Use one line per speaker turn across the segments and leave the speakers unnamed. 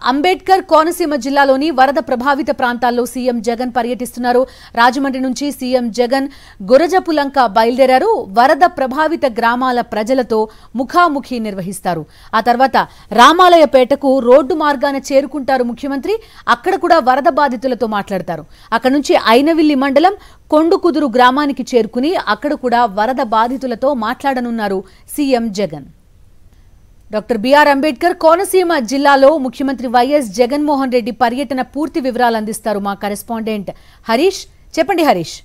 అంబేద్కర్ కోనసీమ జిల్లాలోని వరద ప్రభావిత ప్రాంతాల్లో సీఎం జగన్ పర్యటిస్తున్నారు రాజమండ్రి నుంచి సీఎం జగన్ గురజపులంక బయలుదేరారు వరద ప్రభావిత గ్రామాల ప్రజలతో ముఖాముఖి నిర్వహిస్తారు ఆ తర్వాత రామాలయపేటకు రోడ్డు మార్గాన చేరుకుంటారు ముఖ్యమంత్రి అక్కడ కూడా వరద బాధితులతో మాట్లాడతారు అక్కడ నుంచి ఐనవిల్లి మండలం కొండుకుదురు గ్రామానికి చేరుకుని అక్కడ కూడా వరద బాధితులతో మాట్లాడనున్నారు CM Jagan doctor BR Ambedkar Konaseema జిల్లాలో ముఖ్యమంత్రి వైఎస్ జగన్మోహన్ రెడ్డి పర్యటన పూర్తి వివరాలు అందిస్తారు మా కరెస్పాండెంట్ హరీష్ చెప్పండి హరీష్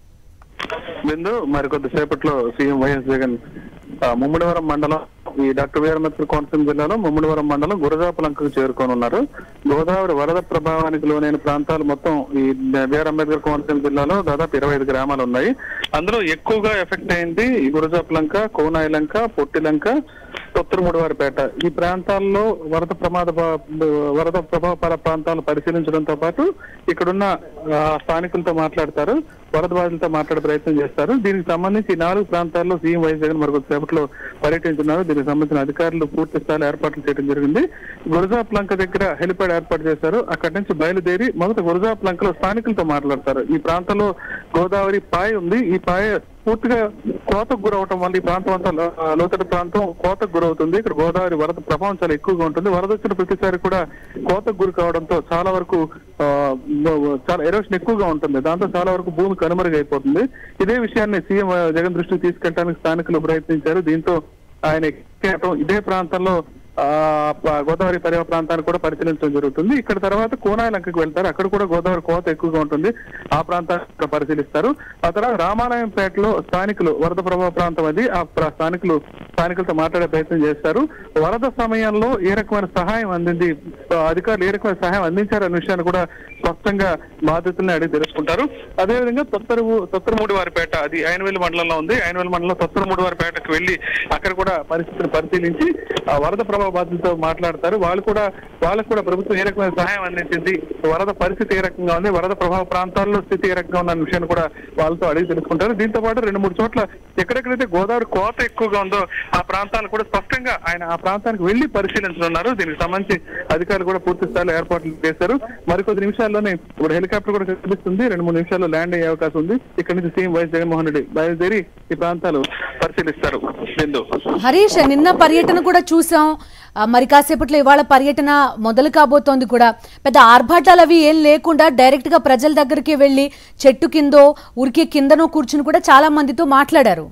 బిందు మరి కొద్దిసేపట్లో సీఎం వైఎస్ జగన్ ఆ, ముమ్మడివరం మండలం ఈ డాక్టర్ బిఆర్ అంబేద్కర్ కోనసీమ జిల్లాలో ముమ్మడివరం మండలం గురజాపులంకకు చేరుకోనున్నారు గోదావరి వరద ప్రభావానికి లోనైన ప్రాంతాలు మొత్తం ఈ బిఆర్ అంబేద్కర్ కోనసీమ జిల్లాలో దాదాపు ఇరవై ఐదు గ్రామాలు ఉన్నాయి అందులో ఎక్కువగా ఎఫెక్ట్ అయింది ఈ గురజాపులంక కోనాయిలంక పొట్టిలంక తొత్తరముడివారిపేట ఈ ప్రాంతాల్లో వరద ప్రమాద ప- వరద ప్రభావ ప్రాంతాలు పరిశీలించడంతో పాటు ఇక్కడున్న ఆ, స్థానికులతో మాట్లాడతారు వరద బాధితులతో మాట్లాడే ప్రయత్నం చేస్తారు దీనికి సంబంధించి ఈ నాలుగు ప్రాంతాల్లో సీఎం వైఎస్ జగన్ మరొక సేపట్లో పర్యటించున్నారు దీనికి సంబంధించిన అధికారులు పూర్తి స్థాయిలో ఏర్పాట్లు చేయడం జరిగింది గురజాప్ లంక దగ్గర హెలిప్యాడ్ ఏర్పాటు చేశారు అక్కడి నుంచి బయలుదేరి మొదట గురజాప్ లంకలో స్థానికులతో మాట్లాడతారు ఈ ప్రాంతంలో గోదావరి పాయ ఉంది ఈ పాయ పూర్తిగా కోతకు గురవటం వల్ల ఈ ప్రాంతం అంతా లో- ఆ, లోతట్టు ప్రాంతం కోతకు గురవుతుంది ఇక్కడ గోదావరి వరద ప్రభావం చాలా ఎక్కువగా ఉంటుంది వరద వచ్చిన ప్రతిసారి కూడా కోతకు గురి కావడంతో చాలా వరకు ఆ, లో- చాలా ఎరోషన్ ఎక్కువగా ఉంటుంది దాంతో చాలా వరకు భూమి కనుమరుగైపోతుంది ఇదే విషయాన్ని సీఎం జగన్ దృష్టికి తీసుకెళ్ళడానికి స్థానికులు ప్రయత్నించారు దీంతో ఆయన ఎక్కేయటం ఇదే ప్రాంతంలో ఆ ప- గోదావరి పరివాహ ప్రాంతాన్ని కూడా పరిశీలించడం జరుగుతుంది ఇక్కడ తర్వాత కోనాయిలంకకి వెళ్తారు అక్కడ కూడా గోదావరి కోత ఎక్కువగా ఉంటుంది ఆ ప్రాంతాన్ని కూడా పరిశీలిస్తారు ఆ తర్వాత రామాలయంపేటలో స్థానికులు వరద ప్రభావ ప్రాంతం అది ఆ ప్ర- స్థానికులు స్థానికులతో మాట్లాడే ప్రయత్నం చేస్తారు వరద సమయంలో ఏ రకమైన సహాయం అందింది ఆ, అధికారులు ఏ రకమైన సహాయం అందించారనే విషయాన్ని కూడా స్పష్టంగా బాధితుల్ని అడిగి తెలుసుకుంటారు అదేవిధంగా తొత్తరువు తొత్తరమూడి వారిపేట అది ఆయనవేలి మండలంలో ఉంది ఆయనవేలి మండలం తొత్తరమూడి వారిపేటకు వెళ్లి అక్కడ కూడా పరిస్థితిని పరిశీలించి ఆ వరద ప్రభావ బాధితులతో మాట్లాడతారు వాళ్ళు కూడా వాళ్ళకు కూడా ప్రభుత్వం ఏ రకమైన సహాయం అందించింది వరద పరిస్థితి ఏ రకంగా ఉంది వరద ప్రభావ ప్రాంతాల్లో స్థితి ఏ రకంగా ఉన్న విషయాన్ని కూడా వాళ్ళతో అడిగి తెలుసుకుంటారు దీంతో పాటు రెండు మూడు చోట్ల ఎక్కడెక్కడైతే గోదావరి కోత ఎక్కువగా ఉందో ఆ ప్రాంతాలు కూడా స్పష్టంగా ఆయన ఆ ప్రాంతానికి వెళ్లి పరిశీలించనున్నారు దీనికి సంబంధించి అధికారులు కూడా పూర్తి స్థాయిలో ఏర్పాట్లు చేశారు మరికొద్ది నిమిషాల్లోనే ఇప్పుడు హెలికాప్టర్ కూడా కనిపిస్తుంది రెండు మూడు నిమిషాల్లో ల్యాండ్ అయ్యే అవకాశం ఉంది ఇక్కడ నుంచి సీఎం వైఎస్ జగన్మోహన్ రెడ్డి బయలుదేరి ఈ ప్రాంతాలు పరిశీలిస్తారు బిందు
హరీష్ నిన్న పర్యటన కూడా చూసాం ఆ, మరి కాసేపట్లో ఇవాళ పర్యటన మొదలు కాబోతోంది కూడా పెద్ద ఆర్భాటాలు అవి ఏం లేకుండా డైరెక్ట్ గా ప్రజల దగ్గరికి వెళ్లి చెట్టు కిందో ఉరికే కిందనో కూర్చుని కూడా చాలా మందితో మాట్లాడారు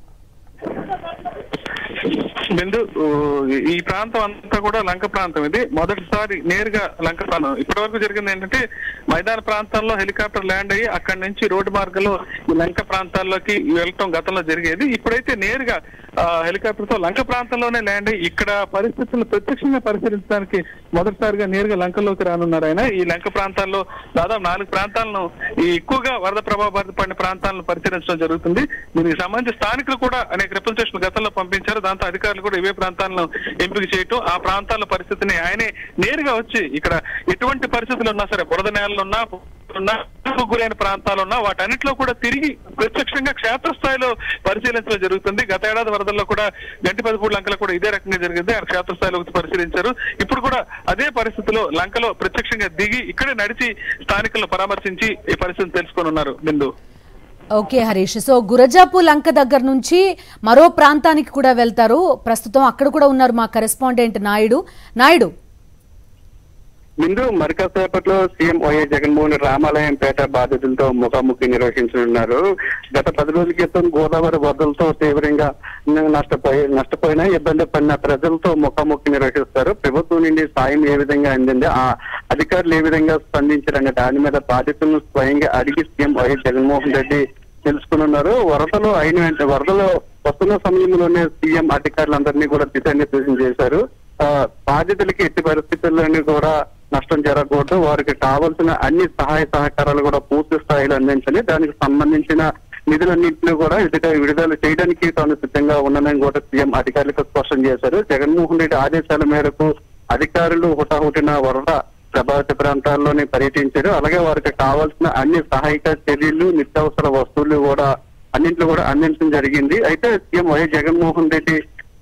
బిందు ఊ, ఈ ప్రాంతం అంతా కూడా లంక ప్రాంతం ఇది మొదటిసారి నేరుగా లంక ప్రాంతం ఇప్పటి వరకు జరిగింది ఏంటంటే మైదాన ప్రాంతాల్లో హెలికాప్టర్ ల్యాండ్ అయ్యి అక్కడి నుంచి రోడ్డు మార్గంలో ఈ లంక ప్రాంతాల్లోకి వెళ్ళటం గతంలో జరిగేది ఇప్పుడైతే నేరుగా ఆ, హెలికాప్టర్ తో లంక ప్రాంతంలోనే ల్యాండ్ అయ్యి ఇక్కడ పరిస్థితులను ప్రత్యక్షంగా పరిశీలించడానికి మొదటిసారిగా నేరుగా లంకలోకి రానున్నారు ఆయన ఈ లంక ప్రాంతాల్లో దాదాపు నాలుగు ప్రాంతాలను ఈ ఎక్కువగా వరద ప్రభావిత పడిన ప్రాంతాలను పరిశీలించడం జరుగుతుంది దీనికి సంబంధించి స్థానికులు కూడా అనేక రిప్రజెంటేషన్ గతంలో పంపించారు దాంతో అధికారులు కూడా ఇవే ప్రాంతాలను ఎంపిక చేయటం ఆ ప్రాంతాల పరిస్థితిని ఆయనే నేరుగా వచ్చి ఇక్కడ ఎటువంటి పరిస్థితులు ఉన్నా సరే బురద నేలలున్నా ఉన్నా గురైన ప్రాంతాలున్నా వాటన్నిటిలో కూడా తిరిగి ప్రత్యక్షంగా క్షేత్రస్థాయిలో పరిశీలించడం జరుగుతుంది గత ఏడాది వరదల్లో కూడా గంటి పదపూడి లంకలో కూడా ఇదే రకంగా జరిగింది ఆయన క్షేత్రస్థాయిలో వచ్చి పరిశీలించారు ఇప్పుడు కూడా అదే పరిస్థితిలో లంకలో ప్రత్యక్షంగా దిగి ఇక్కడే నడిచి స్థానికులను పరామర్శించి ఈ పరిస్థితిని తెలుసుకొని ఉన్నారు బిందు
ఓకే హరీష్ సో గురజాపు లంక దగ్గర నుంచి మరో ప్రాంతానికి కూడా వెళ్తారు ప్రస్తుతం అక్కడ కూడా ఉన్నారు మా కరెస్పాండెంట్ నాయుడు నాయుడు
ముందు మరికాసేపట్లో సీఎం వైఎస్ జగన్మోహన్ రామాలయం పేట బాధితులతో ముఖాముఖి నిర్వహించనున్నారు గత పది రోజుల క్రితం గోదావరి వరదలతో తీవ్రంగా నష్టపోయి నష్టపోయిన ఇబ్బంది పడిన ప్రజలతో ముఖాముఖి నిర్వహిస్తారు ప్రభుత్వం నుండి సాయం ఏ విధంగా అందింది ఆ అధికారులు ఏ విధంగా స్పందించారనే దాని మీద బాధితులను స్వయంగా అడిగి సీఎం వైఎస్ జగన్మోహన్ రెడ్డి తెలుసుకున్నారు వరదలు అయిన వెంట వరదలు వస్తున్న సమయంలోనే సీఎం అధికారులందరినీ కూడా దిశానిర్దేశం చేశారు ఆ, బాధితులకి ఎట్టి పరిస్థితుల్లోని కూడా నష్టం జరగకూడదు వారికి కావాల్సిన అన్ని సహాయ సహకారాలు కూడా పూర్తి స్థాయిలో అందించాలి దానికి సంబంధించిన నిధులన్నింటినీ కూడా విడుదల విడుదల చేయడానికి తాను సిద్ధంగా ఉన్నానని కూడా సీఎం అధికారులకు స్పష్టం చేశారు జగన్మోహన్ రెడ్డి ఆదేశాల మేరకు అధికారులు హుటాహుటిన వరద ప్రభావిత ప్రాంతాల్లోనే పర్యటించారు అలాగే వారికి కావాల్సిన అన్ని సహాయక చర్యలు నిత్యావసర వస్తువులు కూడా అన్నింటిలో కూడా అందించడం జరిగింది అయితే సీఎం వైఎస్ జగన్మోహన్ రెడ్డి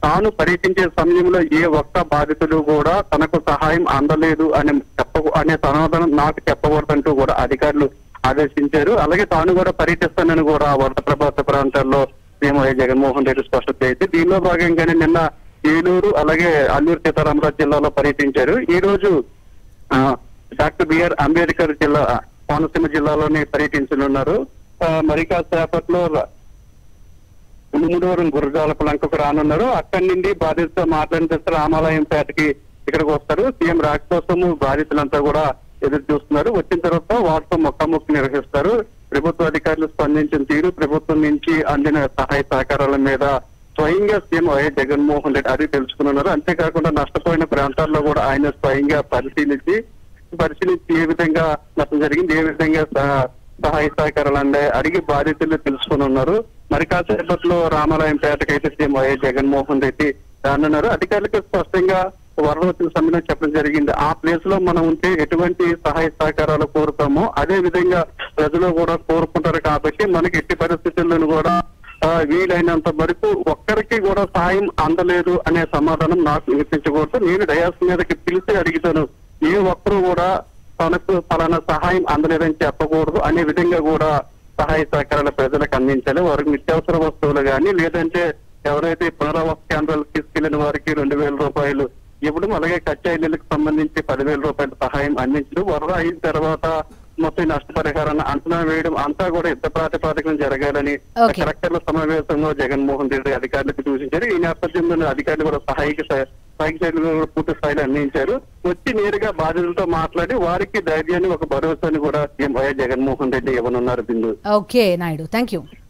తాను పర్యటించే సమయంలో ఏ ఒక్క బాధితులు కూడా తనకు సహాయం అందలేదు అని చెప్ప అనే సమాధానం నాకు చెప్పకూడదంటూ కూడా అధికారులు ఆదేశించారు అలాగే తాను కూడా పర్యటిస్తానని కూడా వరద ప్రభావిత ప్రాంతాల్లో సీఎం వైఎస్ జగన్మోహన్ రెడ్డి స్పష్టత చేసి దీనిలో భాగంగానే నిన్న ఏలూరు అలాగే అల్లూరు సీతారామరాజు జిల్లాలో పర్యటించారు ఈ రోజు ఆ, డాక్టర్ బిఆర్ అంబేద్కర్ జిల్లా కోనసీమ జిల్లాలోని పర్యటించనున్నారు ఆ, మరి కాసేపట్లో ముమ్మడివరం గురజాలపు లంకకు రానున్నారు అక్కడి నుండి బాధితులతో మాట్లాడిన తర్వాత రామాలయం పేటకి ఇక్కడికి వస్తారు సీఎం రాక కోసము బాధితులంతా కూడా ఎదురు చూస్తున్నారు వచ్చిన తర్వాత వాటితో మొక్కముక్కి నిర్వహిస్తారు ప్రభుత్వ అధికారులు స్పందించిన తీరు ప్రభుత్వం నుంచి అందిన సహాయ సహకారాల మీద స్వయంగా సీఎం వైఎస్ జగన్మోహన్ రెడ్డి అడిగి తెలుసుకున్నారు అంతేకాకుండా నష్టపోయిన ప్రాంతాల్లో కూడా ఆయన స్వయంగా పరిశీలించి పరిశీలించి ఏ విధంగా నష్టం జరిగింది ఏ విధంగా సహ- సహాయ సహకారాలు అందే అడిగి బాధితులు తెలుసుకుని ఉన్నారు మరి కాసేపట్లో రామాలయం పేటకైతే సీఎం వైఎస్ జగన్మోహన్ రెడ్డి రానున్నారు అధికారులకు స్పష్టంగా వరద వచ్చిన సమయంలో చెప్పడం జరిగింది ఆ ప్లేస్ లో మనం ఉంటే ఎటువంటి సహాయ సహకారాలు కోరుతామో అదే విధంగా ప్రజలు కూడా కోరుకుంటారు కాబట్టి మనకి ఎట్టి పరిస్థితుల్లోనూ కూడా ఆ, వీలైనంత వరకు ఒక్కరికి కూడా సాయం అందలేదు అనే సమాధానం నాకు వినిపించకూడదు నేను డయాస్ మీదకి పిలిచి అడుగుతాను ఏ ఒక్కరు కూడా తనకు ఫలానా సహాయం అందలేదని చెప్పకూడదు అనే విధంగా కూడా సహాయ సహకారాలు ప్రజలకు అందించాలి వారికి నిత్యావసర వస్తువులు కానీ లేదంటే ఎవరైతే పునరావాస కేంద్రాలకు తీసుకెళ్లిన వారికి రెండు వేల రూపాయలు ఇవ్వడం అలాగే కచ్చా ఇళ్లకు సంబంధించి పదివేల రూపాయల సహాయం అందించడం వరద అయిన తర్వాత మొత్తం ఈ నష్టపరిహారాన్ని అంచనా వేయడం అంతా కూడా యుద్ధ ప్రాతిపాదికన జరగాలని
Okay.
కలెక్టర్ల సమావేశంలో జగన్మోహన్ రెడ్డి అధికారులకు సూచించారు ఈ నేపథ్యంలో అధికారులు కూడా సహాయక సహ- సహాయక చర్యలు కూడా పూర్తి స్థాయిలో అందించారు వచ్చి నేరుగా బాధితులతో మాట్లాడి వారికి ధైర్యాన్ని ఒక భరోసాని కూడా సీఎం వైఎస్ జగన్మోహన్ రెడ్డి ఇవ్వనున్నారు Bindu
okay Naidu thank you